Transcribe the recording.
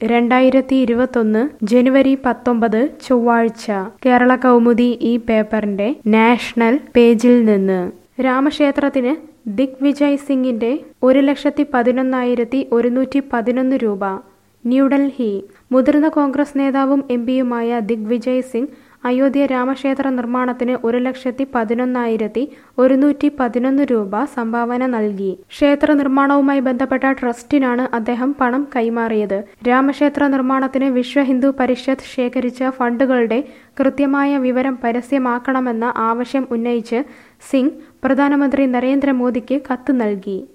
രണ്ടായിരത്തി ഇരുപത്തൊന്ന് ജനുവരി പത്തൊമ്പത് ചൊവ്വാഴ്ച കേരള കൗമുദി ഈ പേപ്പറിന്റെ നാഷണൽ പേജിൽ നിന്ന് രാമക്ഷേത്രത്തിന് ദിഗ്വിജയ് സിംഗിന്റെ ഒരു ലക്ഷത്തി പതിനൊന്നായിരത്തി ഒരുന്നൂറ്റി പതിനൊന്ന് രൂപ ന്യൂഡൽഹി മുതിർന്ന കോൺഗ്രസ് നേതാവും എം പിയുമായ ദിഗ്വിജയ് സിംഗ് അയോധ്യ രാമക്ഷേത്ര നിർമ്മാണത്തിന് ഒരു ലക്ഷത്തി പതിനൊന്നായിരത്തി ഒരുന്നൂറ്റി പതിനൊന്ന് രൂപ സംഭാവന നൽകി ക്ഷേത്ര നിർമ്മാണവുമായി ബന്ധപ്പെട്ട ട്രസ്റ്റിനാണ് അദ്ദേഹം പണം കൈമാറിയത് രാമക്ഷേത്ര നിർമ്മാണത്തിന് വിശ്വ ഹിന്ദു പരിഷത്ത് ശേഖരിച്ച ഫണ്ടുകളുടെ കൃത്യമായ വിവരം പരസ്യമാക്കണമെന്ന ആവശ്യം ഉന്നയിച്ച് സിംഗ് പ്രധാനമന്ത്രി നരേന്ദ്രമോദിക്ക് കത്ത് നൽകി